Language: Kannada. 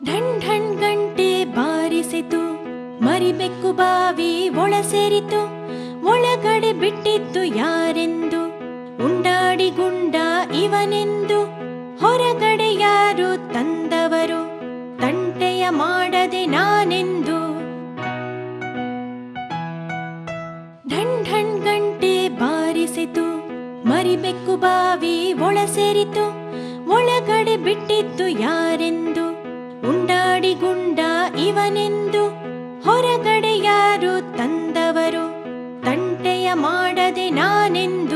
ಢಣ್ ಢಣ್ ಗಂಟೆ ಬಾರಿಸಿತು ಮರಿಬೆಕ್ಕು ಬಾವಿ ಒಳ ಸೇರಿತು ಒಳಗಡೆ ಬಿಟ್ಟಿದ್ದು ಯಾರೆಂದು ಉಂಡಾಡಿ ಗುಂಡ ಇವನೆಂದು ಹೊರಗಡೆ ಯಾರು ತಂದವರು ತಂಟೆಯ ಮಾಡದೆ ನಾನೆಂದು ಢಣ್ ಢಣ್ ಗಂಟೆ ಬಾರಿಸಿತು ಮರಿಬೆಕ್ಕು ಬಾವಿ ಒಳ ಸೇರಿತು ಒಳಗಡೆ ಬಿಟ್ಟಿದ್ದು ಯಾರೆಂದು ಉಂಡಾಡಿ ಗುಂಡ ಇವನೆಂದು ಹೊರಗಡೆ ಯಾರು ತಂದವರು ತಂಟೆಯ ಮಾಡದೆ ನಾನೆಂದು